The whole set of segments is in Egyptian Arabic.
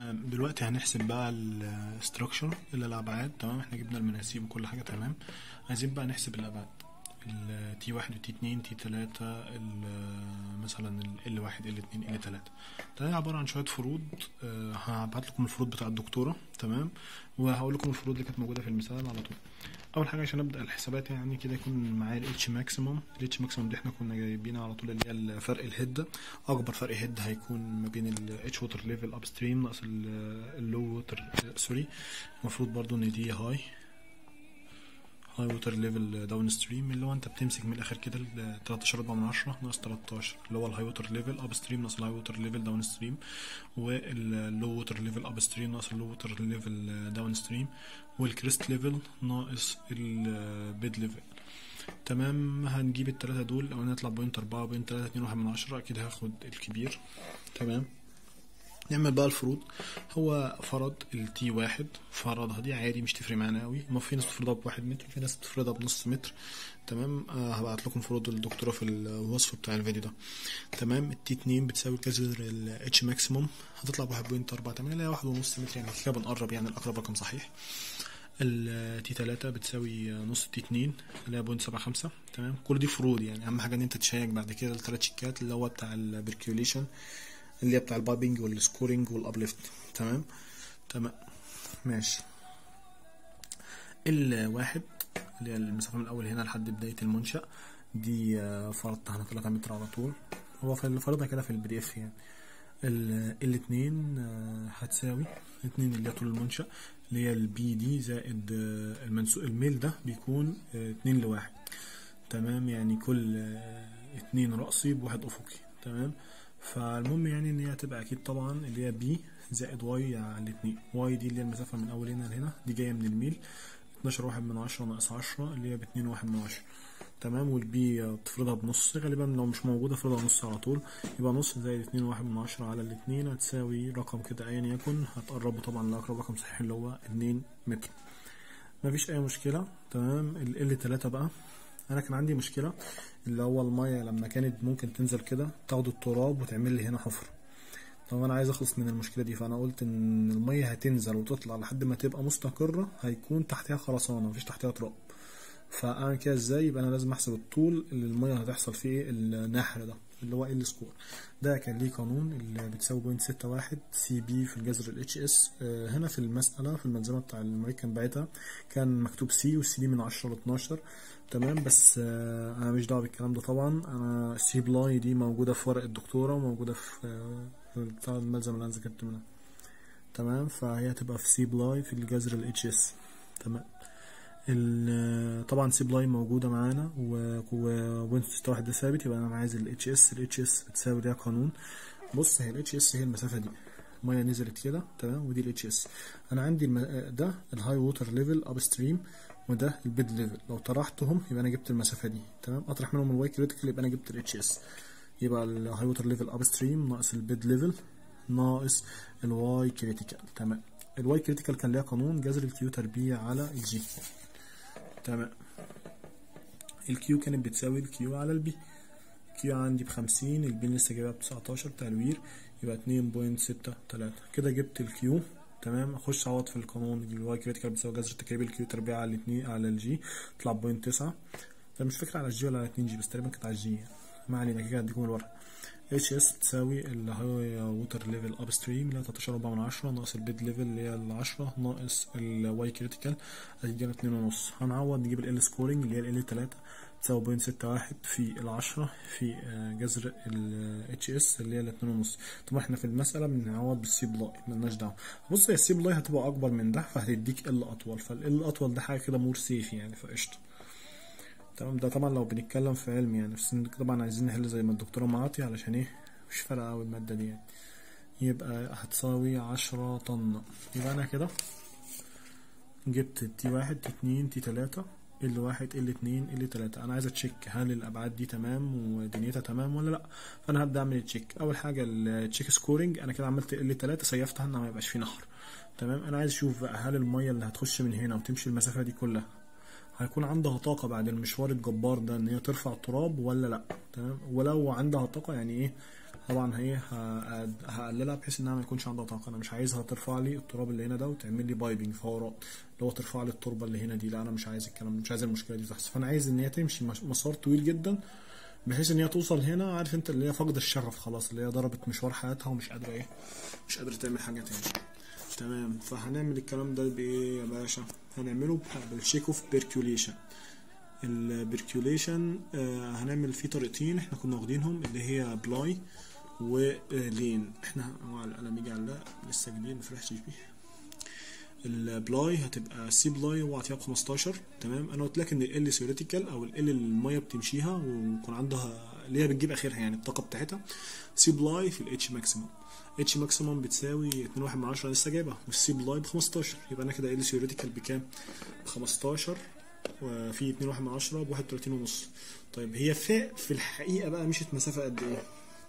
تمام دلوقتي هنحسب بقى الاستراكشر اللي الابعاد تمام احنا جبنا المناسيب وكل حاجه تمام عايزين بقى نحسب الابعاد التي واحد وتي اتنين تي تلاتة ال- مثلا ال واحد ال اتنين ال تلاتة ده عبارة عن شوية فروض آه، هبعت لكم الفروض بتاع الدكتورة تمام وهقول لكم الفروض اللي كانت موجودة في المثال على طول أول حاجة عشان أبدأ الحسابات يعني كده يكون معايا الاتش ماكسيموم الاتش ماكسيموم دي احنا كنا جايبينها على طول اللي هي فرق الهيد أكبر فرق هيد هيكون ما بين الاتش ووتر ليفل اب ستريم ناقص اللو ووتر سوري المفروض برضو ان دي هاي هاي ووتر ليفل داون ستريم اللي هو انت بتمسك من الاخر كده ال 13 4 من 10 ناقص 13 اللي هو الهاي ووتر ليفل اب ستريم ناقص الهاي ووتر ليفل داون ستريم واللو ووتر ليفل اب ستريم ناقص اللو ووتر ليفل داون ستريم والكريست ليفل ناقص البيد ليفل تمام هنجيب التلاتة دول او نطلع بوينت أربعة بوينت تلاتة اتنين واحد من عشرة أكيد هاخد الكبير تمام نعمل بقى الفروض هو فرض التي واحد فرضها دي عادي مش تفرق معانا قوي ما في ناس بتفرضها بواحد متر في ناس بتفرضها بنص متر تمام آه هبعت لكم فروض الدكتورة في الوصف بتاع الفيديو ده تمام التي اتنين بتساوي كسر الاتش ماكسيموم هتطلع بواحد بوينت أربعة تمانية اللي هي واحد ونص متر يعني كده بنقرب يعني الأقرب رقم صحيح التي تلاتة بتساوي نص تي اتنين اللي هي بوينت سبعة خمسة تمام كل دي فروض يعني أهم حاجة إن أنت تشيك بعد كده التلات شيكات اللي هو بتاع البركيوليشن اللي هي بتاع البايبنج والسكورينج والابليفت تمام تمام ماشي الواحد اللي هي المسافة من الأول هنا لحد بداية المنشأ دي آه، فرضتها أنا 3 متر على طول هو في- فرضها كده في البي دي اف يعني ال الاتنين آه، هتساوي اتنين اللي هي طول المنشأ اللي هي البي دي زائد آه، المنسوق الميل ده بيكون آه، اتنين لواحد تمام يعني كل آه، اتنين رأسي بواحد أفقي تمام فالمهم يعني ان هي هتبقى اكيد طبعا اللي هي بي زائد واي على الاتنين واي دي اللي هي المسافة من اول هنا لهنا دي جاية من الميل 12 واحد من عشرة ناقص عشرة اللي هي باتنين واحد من عشرة تمام والبي بتفرضها بنص غالبا لو مش موجودة افرضها نص على طول يبقى نص زائد اتنين واحد من عشرة على الاتنين هتساوي رقم كده ايا يكن هتقربه طبعا لأقرب رقم صحيح اللي هو اتنين متر مفيش اي مشكلة تمام ال L تلاتة بقى انا كان عندي مشكلة اللي هو المية لما كانت ممكن تنزل كده تاخد التراب وتعمل لي هنا حفرة طب انا عايز اخلص من المشكلة دي فانا قلت ان المية هتنزل وتطلع لحد ما تبقى مستقرة هيكون تحتها خرسانة مفيش تحتها تراب فاعمل كده ازاي يبقى انا لازم احسب الطول اللي المية هتحصل فيه النحر ده اللي هو ال سكور ده كان ليه قانون اللي بتساوي بوينت ستة واحد سي بي في الجذر الاتش اس هنا في المسألة في الملزمة بتاع المعيد كان باعتها كان مكتوب سي والسي دي من عشرة لاتناشر تمام بس آه، انا مش دعوه بالكلام ده طبعا انا سي بلاي دي موجوده في ورق الدكتوره وموجوده في آه، في بتاع الملزم اللي انا ذاكرت منها تمام فهي هتبقى في سي بلاي في الجذر الاتش اس تمام ال- طبعا سي بلاي موجوده معانا وبوينت ستة واحد ده ثابت يبقى انا عايز الاتش اس الاتش اس بتساوي ليها قانون بص هي الاتش اس هي المسافه دي ميه نزلت كده تمام ودي الاتش اس انا عندي الم... ده الهاي ووتر ليفل اب ستريم وده البيد ليفل لو طرحتهم يبقى انا جبت المسافه دي تمام اطرح منهم الواي كريتيكال يبقى انا جبت الاتش اس يبقى الهاي ووتر ليفل اب ستريم ناقص البيد ليفل ناقص الواي كريتيكال تمام الواي كريتيكال كان ليها قانون جذر الكيو تربيع على الجي تمام الكيو كانت بتساوي الكيو على البي كيو عندي بخمسين البي لسه جايبها بتسعتاشر تنوير يبقى اتنين بوينت ستة تلاتة كده جبت الكيو تمام اخش اعوض في القانون الواي كريتيكال بتساوي جذر تكعيب الكيو تربيع على الاتنين على الجي تطلع بوينت تسعة ده مش فاكر على الجي ولا على اتنين جي بس تقريبا كانت على الجي ما علينا كده هديكم الورق اتش اس بتساوي الهاي ووتر ليفل اب ستريم اللي هي 13 4 من 10 ناقص البيد ليفل اللي هي ال 10 ناقص الواي كريتيكال هتدينا 2 ونص هنعوض نجيب ال سكورنج اللي هي ال 3 تساوي بوينت ستة واحد في العشرة في آه، جذر ال اتش اس اللي هي الاتنين ونص طبعا احنا في المسألة بنعوض بالسي بلاي ملناش دعوة بص هي السي بلاي هتبقى أكبر من ده فهتديك ال أطول فال ال أطول ده حاجة كده مور سيف يعني فقشطة تمام ده طبعا لو بنتكلم في علم يعني بس طبعا عايزين نحل زي ما الدكتورة معاطي علشان ايه مش فارقة أوي المادة دي يعني يبقى هتساوي عشرة طن يبقى أنا كده جبت تي واحد تي اتنين تي تلاتة ال واحد ال اتنين ال تلاتة انا عايز اتشيك هل الابعاد دي تمام ودنيتها تمام ولا لا فانا هبدا اعمل تشيك اول حاجه التشيك سكورنج انا كده عملت ال تلاتة سيفتها ان ما يبقاش فيه نهر تمام انا عايز اشوف بقى هل الميه اللي هتخش من هنا وتمشي المسافه دي كلها هيكون عندها طاقه بعد المشوار الجبار ده ان هي ترفع التراب ولا لا تمام ولو عندها طاقه يعني ايه طبعا هي هقد- هقللها بحيث انها ما يكونش عندها طاقه انا مش عايزها ترفع لي التراب اللي هنا ده وتعمل لي بايبنج فورات اللي هو ترفع لي التربه اللي هنا دي لا انا مش عايز الكلام ده مش عايز المشكله دي تحصل فانا عايز ان هي تمشي مش- مسار طويل جدا بحيث ان هي توصل هنا عارف انت اللي هي فقد الشغف خلاص اللي هي ضربت مشوار حياتها ومش قادره ايه مش قادره تعمل حاجه تاني تمام فهنعمل الكلام ده بايه يا باشا هنعمله بالشيك اوف بيركيوليشن البركيوليشن آه هنعمل فيه طريقتين احنا كنا واخدينهم اللي هي بلاي ولين احنا هو على القلم يجي على لسه جديد مفرحتش بيه البلاي هتبقى سي بلاي وعطيها ب 15 تمام انا قلت لك ان ال ثيوريتيكال او ال اللي الميه بتمشيها ويكون عندها اللي هي بتجيب اخرها يعني الطاقه بتاعتها سي بلاي في الاتش ماكسيموم اتش ماكسيموم بتساوي 2 1 من 10 لسه جايبها والسي بلاي ب 15 يبقى انا كده ال ثيوريتيكال بكام؟ ب 15 وفي 2 1 من 10 ب 31 ونص طيب هي في في الحقيقه بقى مشيت مسافه قد ايه؟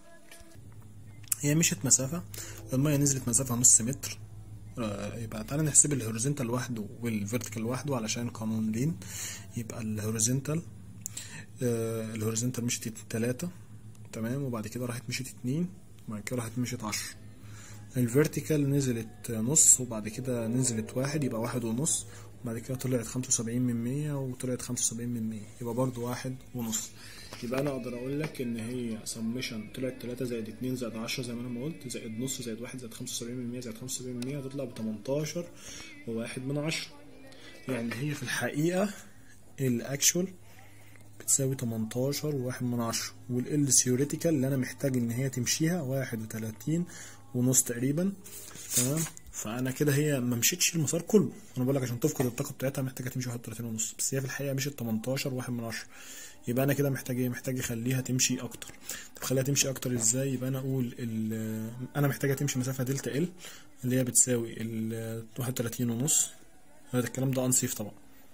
هي مشيت مسافه الميه نزلت مسافه نص متر آه، يبقى تعالى نحسب الهوريزونتال لوحده والفيرتيكال لوحده علشان قانون لين يبقى الهوريزونتال آه، الهوريزونتال مشيت تلاتة تمام وبعد كده راحت مشيت اتنين وبعد كده راحت مشيت عشرة الفيرتيكال نزلت نص وبعد كده نزلت واحد يبقى واحد ونص وبعد كده طلعت خمسة وسبعين من مية وطلعت خمسة وسبعين من مية يبقى برضو واحد ونص يبقى انا اقدر اقول لك ان هي سمشن طلعت تلاتة زائد اتنين زائد عشرة زي ما انا ما قلت زائد نص زائد واحد زائد خمسة وسبعين من مية زائد خمسة وسبعين من مية هتطلع بتمنتاشر وواحد من عشرة يعني هي في الحقيقة الاكشوال بتساوي 18 وواحد من عشرة والال ثيوريتيكال اللي انا محتاج ان هي تمشيها واحد وتلاتين ونص تقريبا تمام فانا كده هي ما مشيتش المسار كله انا بقول لك عشان تفقد الطاقه بتاعتها محتاجه تمشي 31 ونص بس هي في الحقيقه مشيت 18 وواحد من عشرة يبقى انا كده محتاج ايه محتاج اخليها تمشي اكتر طب خليها تمشي اكتر ازاي يبقى انا اقول ال- انا محتاجه تمشي مسافه دلتا ال اللي هي بتساوي ال 31 ونص هذا الكلام ده انسيف طبعا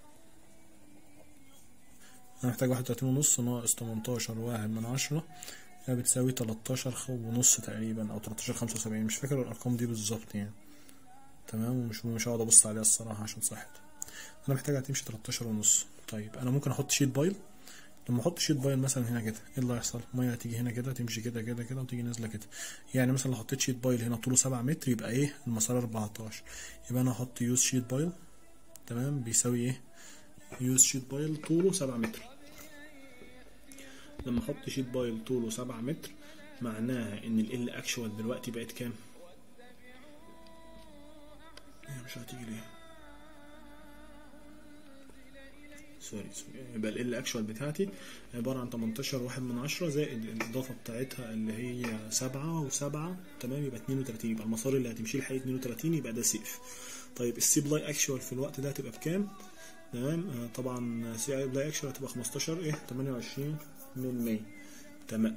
انا محتاج واحد وتلاتين ونص ناقص تمنتاشر واحد من عشرة هي بتساوي تلاتاشر خ- ونص تقريبا او تلاتاشر خمسة وسبعين مش فاكر الارقام دي بالظبط يعني تمام ومش مش هقعد ابص عليها الصراحة عشان صحتها انا محتاجها تمشي تلاتاشر ونص طيب انا ممكن احط شيت بايل لما احط شيت بايل مثلا هنا كده ايه اللي هيحصل ميه هتيجي هنا كده تمشي كده كده كده وتيجي نازله كده يعني مثلا لو حطيت شيت بايل هنا طوله سبعة متر يبقى ايه المسار 14 يبقى انا هحط يوز شيت بايل تمام بيساوي ايه يوز شيت بايل طوله سبعة متر لما احط شيت بايل طوله سبعة متر معناها ان ال اكشوال دلوقتي بقت كام هي مش هتيجي ليه سوري سوري يبقى ال اكشوال بتاعتي عبارة عن 18 واحد من عشرة زائد الإضافة بتاعتها اللي هي سبعة وسبعة تمام يبقى 32 يبقى المسار اللي هتمشيه لحد 32 يبقى ده سيف طيب السي بلاي اكشوال في الوقت ده هتبقى بكام؟ تمام آه، طبعا سي بلاي اكشوال هتبقى 15 ايه 28 من 100 تمام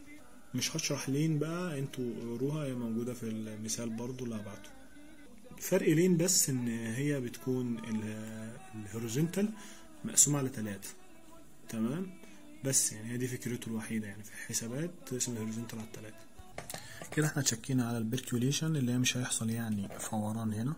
مش هشرح لين بقى انتوا قروها هي موجودة في المثال برضو اللي هبعته فرق لين بس ان هي بتكون الهوريزونتال مقسومة على تلاتة تمام بس يعني هي دي فكرته الوحيدة يعني في الحسابات تقسم الهوريزونتال على التلاتة كده احنا تشكينا على البركيوليشن اللي هي مش هيحصل يعني فوران هنا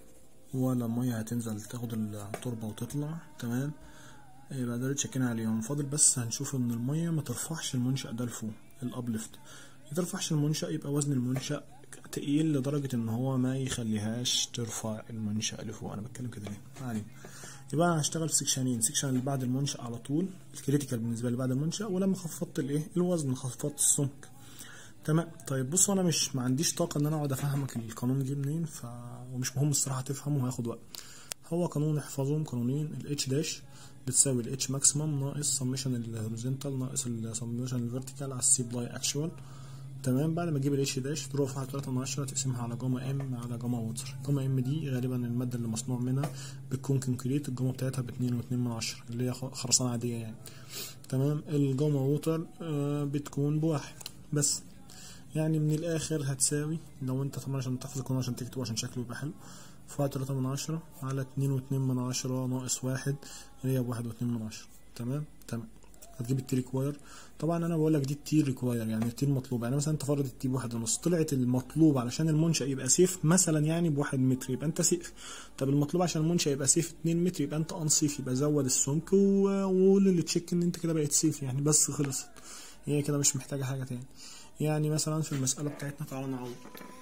ولا مية هتنزل تاخد التربة وتطلع تمام يبقى ده اللي تشكينا عليهم فاضل بس هنشوف ان المية ما ترفعش المنشأ ده لفوق الابليفت ما ترفعش المنشأ يبقى وزن المنشأ تقيل لدرجة ان هو ما يخليهاش ترفع المنشأ لفوق انا بتكلم كده ليه ما علينا يبقى انا هشتغل في سكشنين سكشن اللي بعد المنشأ على طول الكريتيكال بالنسبة لي بعد المنشأ ولما خفضت الايه الوزن خفضت السمك تمام طيب بص انا مش ما عنديش طاقه ان انا اقعد افهمك القانون جه منين ف ومش مهم الصراحه تفهمه هياخد وقت هو قانون احفظهم قانونين الاتش داش بتساوي الاتش ماكسيمم ناقص سميشن الهوريزونتال ناقص السميشن الفيرتيكال على السي بلاي اكشوال تمام بعد ما تجيب الاتش داش تروح في 3 من 10 تقسمها على جاما ام على جاما ووتر جاما ام دي غالبا الماده اللي مصنوع منها بتكون كونكريت الجاما بتاعتها ب 2 و2 من 10 اللي هي خرسانه عاديه يعني تمام الجاما ووتر آه بتكون بواحد بس يعني من الاخر هتساوي لو انت طبعا عشان تحفظ القانون عشان تكتبه عشان شكله يبقى حلو فيها تلاتة من عشرة على اتنين واتنين من عشرة ناقص واحد اللي هي بواحد واتنين من عشرة تمام تمام هتجيب التي ريكواير طبعا انا بقول لك دي التي ريكواير يعني التي المطلوب يعني مثلا انت فرض التي بواحد ونص طلعت المطلوب علشان المنشأ يبقى سيف مثلا يعني بواحد متر يبقى انت سيف طب المطلوب عشان المنشأ يبقى سيف اتنين متر يبقى انت انسيف يبقى زود السمك وقول اللي تشيك ان انت كده بقيت سيف يعني بس خلصت هي كده مش محتاجة حاجة تاني يعني مثلا في المسألة بتاعتنا تعالى نعوض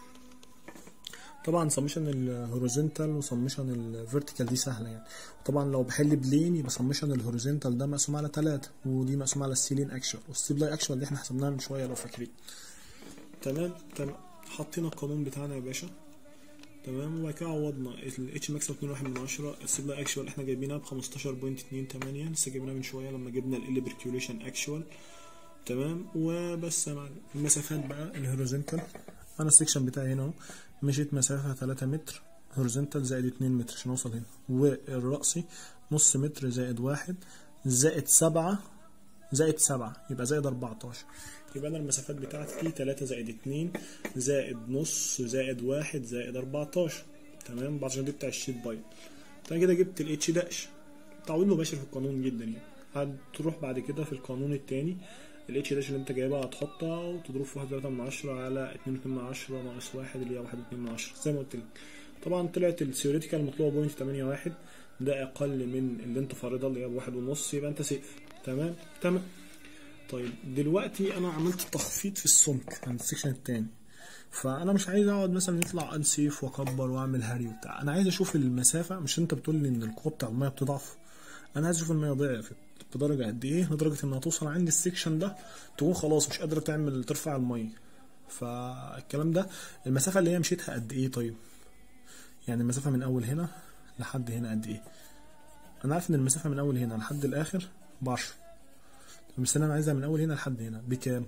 طبعا سمشن الهوريزونتال وسمشن الفيرتيكال دي سهله يعني طبعا لو بحل بلين يبقى سمشن الهوريزونتال ده مقسوم على 3 ودي مقسوم على السيلين اكشوال والسيبلاي اكشوال اللي احنا حسبناها من شويه لو فاكرين تمام تمام حطينا القانون بتاعنا يا باشا تمام وبعد كده عوضنا الاتش ماكس 2 واحد من 10 السيبلاي اكشوال احنا جايبينها ب 15.28 لسه جايبينها من شويه لما جبنا ال بريكيوليشن اكشوال تمام وبس يا معلم المسافات بقى الهوريزونتال انا السكشن بتاعي هنا اهو مشيت مسافة 3 متر هوريزونتال زائد 2 متر عشان اوصل هنا والرأسي نص متر زائد واحد زائد سبعة زائد سبعة يبقى زائد 14 يبقى انا المسافات بتاعتي 3 زائد 2 زائد نص زائد واحد زائد 14 تمام عشان دي بتاع الشيت باين انا كده جبت الاتش داش تعويض مباشر في القانون جدا يعني هتروح بعد كده في القانون التاني الاتش داش اللي انت جايبها هتحطها وتضرب في واحد تلاتة من عشرة على اتنين واتنين من عشرة ناقص واحد اللي هي واحد واتنين من عشرة زي ما قلت لك طبعا طلعت الثيوريتيكال المطلوبة بوينت تمانية واحد ده أقل من اللي انت فارضها اللي هي بواحد ونص يبقى انت سيف تمام تمام طيب دلوقتي انا عملت تخفيض في السمك عند السكشن التاني فانا مش عايز اقعد مثلا يطلع انسيف واكبر واعمل هري وبتاع انا عايز اشوف المسافه مش انت بتقول لي ان القوه بتاع الميه بتضعف انا عايز اشوف الميه ضعفت بدرجه قد ايه لدرجه انها توصل عند السكشن ده تكون خلاص مش قادره تعمل ترفع الميه فالكلام ده المسافه اللي هي مشيتها قد ايه طيب يعني المسافه من اول هنا لحد هنا قد ايه انا عارف ان المسافه من اول هنا لحد الاخر ب 10 بس انا عايزها من اول هنا لحد هنا بكام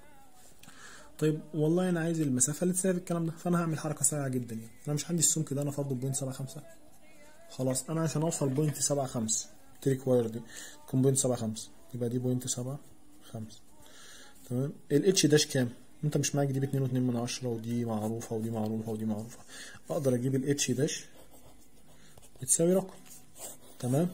طيب والله انا عايز المسافه اللي تساوي الكلام ده فانا هعمل حركه سريعه جدا يعني انا مش عندي السمك ده انا فاضل بوينت سبعة خمسة خلاص انا عشان اوصل بوينت سبعة خمسة تريك واير دي تكون بوينت سبعة خمسة يبقى دي بوينت سبعة خمسة تمام الاتش داش كام انت مش معاك دي باتنين واتنين من عشرة ودي معروفة ودي معروفة ودي معروفة اقدر اجيب الاتش داش بتساوي رقم تمام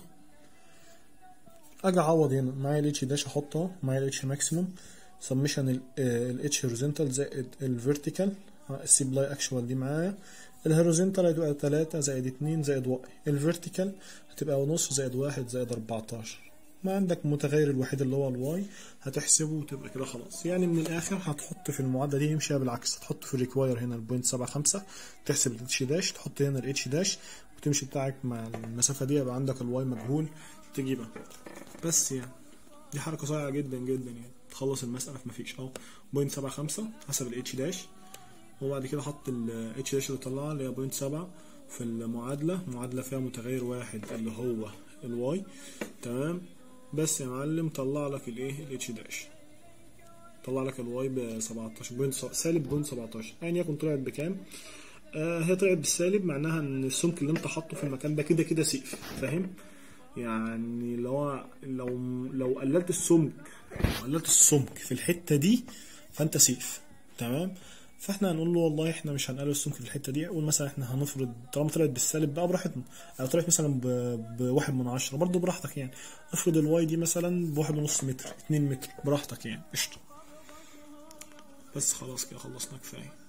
اجي اعوض هنا معايا الاتش داش احطها معايا الاتش ماكسيموم سمشن الاتش هوريزونتال زائد الفيرتيكال السي بلاي اكشوال دي معايا الهوريزونتال هتبقى تلاتة زائد اتنين زائد واي الفيرتيكال هتبقى نص زائد واحد زائد اربعتاشر ما عندك متغير الوحيد اللي هو الواي هتحسبه وتبقى كده خلاص يعني من الاخر هتحط في المعادله دي يمشيها بالعكس هتحط في الريكواير هنا البوينت سبعة خمسة تحسب الاتش داش تحط هنا الاتش داش وتمشي بتاعك مع المسافه دي يبقى عندك الواي مجهول تجيبها بس يعني دي حركه صايعه جدا جدا يعني تخلص المساله في مفيش اهو بوينت سبعة خمسة حسب الاتش داش وبعد كده حط الاتش داش اللي طلعها اللي هي بوينت سبعة في المعادلة معادلة فيها متغير واحد اللي هو الواي تمام بس يا معلم طلع لك الايه الاتش داش طلع لك الواي ب 17 بوينت سالب بوينت 17 ايا يكن طلعت بكام آه هي طلعت بالسالب معناها ان السمك اللي انت حاطه في المكان ده كده كده سيف فاهم يعني لو لو لو قللت السمك قللت السمك في الحته دي فانت سيف تمام فاحنا هنقول له والله احنا مش هنقلل السمك في الحته دي قول مثلا احنا هنفرض طالما طلعت بالسالب بقى براحتنا او طلعت مثلا بواحد من عشرة برضه براحتك يعني افرض الواي دي مثلا بواحد ونص متر اتنين متر براحتك يعني قشطه بس خلاص كده خلصنا كفايه